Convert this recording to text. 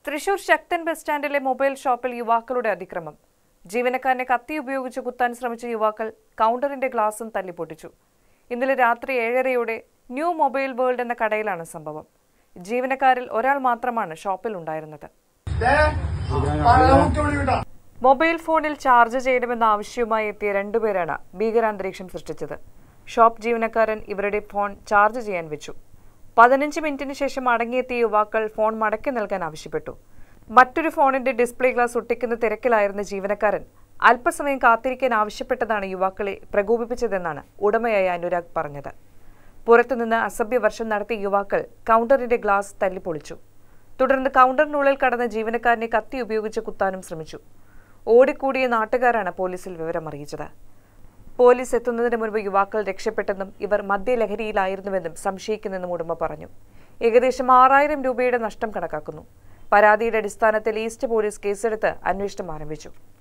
Thrissur Sakthan bus സ്റ്റാൻഡിലെ mobile ഷോപ്പിൽ യുവാക്കളുടെ അതിക്രമം ജീവനക്കാരനെ കത്തി ഉപയോഗിച്ച് കുത്താൻ ശ്രമിച്ച യുവാക്കൾ കൗണ്ടറിന്റെ ഗ്ലാസും തല്ലിപ്പൊട്ടിച്ചു ഇന്നലെ രാത്രി ഏഴരയോടെ ന്യൂ മൊബൈൽ വേൾഡ് എന്ന കടയിലാണ് സംഭവം ജീവനക്കാരിൽ ഒരാൾ മാത്രമാണ് ഷോപ്പിൽ ഉണ്ടായിരുന്നത് മൊബൈൽ ഫോണിൽ ചാർജ് ചെയ്യണമെന്ന ആവശ്യവുമായി എത്തിയ രണ്ടുപേരാണ് ഭീകരാന്തരീക്ഷം സൃഷ്ടിച്ചത് ഷോപ്പ് ജീവനക്കാരൻ ഇവരുടെ ഫോൺ ചാർജ് ചെയ്യാൻ വെച്ചു പതിനഞ്ച് മിനിറ്റിന് ശേഷം മടങ്ങിയെത്തിയ യുവാക്കൾ ഫോൺ മടക്കി നൽകാൻ ആവശ്യപ്പെട്ടു മറ്റൊരു ഫോണിന്റെ ഡിസ്പ്ലേ ഗ്ലാസ് ഒട്ടിക്കുന്ന തിരക്കിലായിരുന്ന ജീവനക്കാരൻ അല്പസമയം കാത്തിരിക്കാൻ ആവശ്യപ്പെട്ടതാണ് യുവാക്കളെ പ്രകോപിപ്പിച്ചതെന്നാണ് ഉടമയായ അനുരാഗ് പറഞ്ഞത് പുറത്തുനിന്ന് അസഭ്യവർഷം നടത്തിയ യുവാക്കൾ കൗണ്ടറിന്റെ ഗ്ലാസ് തല്ലിപ്പൊളിച്ചു തുടർന്ന് കൗണ്ടറിനുള്ളിൽ കടന്ന ജീവനക്കാരനെ കത്തി ഉപയോഗിച്ച് കുത്താനും ശ്രമിച്ചു ഓടിക്കൂടിയ നാട്ടുകാരാണ് പോലീസിൽ വിവരം അറിയിച്ചത് പോലീസ് എത്തുന്നതിന് മുൻപ് യുവാക്കൾ രക്ഷപ്പെട്ടെന്നും ഇവർ മദ്യലഹരിയിലായിരുന്നുവെന്നും സംശയിക്കുന്നെന്നും ഉടമ പറഞ്ഞു ഏകദേശം ആറായിരം രൂപയുടെ നഷ്ടം കണക്കാക്കുന്നു പരാതിയുടെ അടിസ്ഥാനത്തിൽ ഈസ്റ്റ് പോലീസ് കേസെടുത്ത് അന്വേഷണം ആരംഭിച്ചു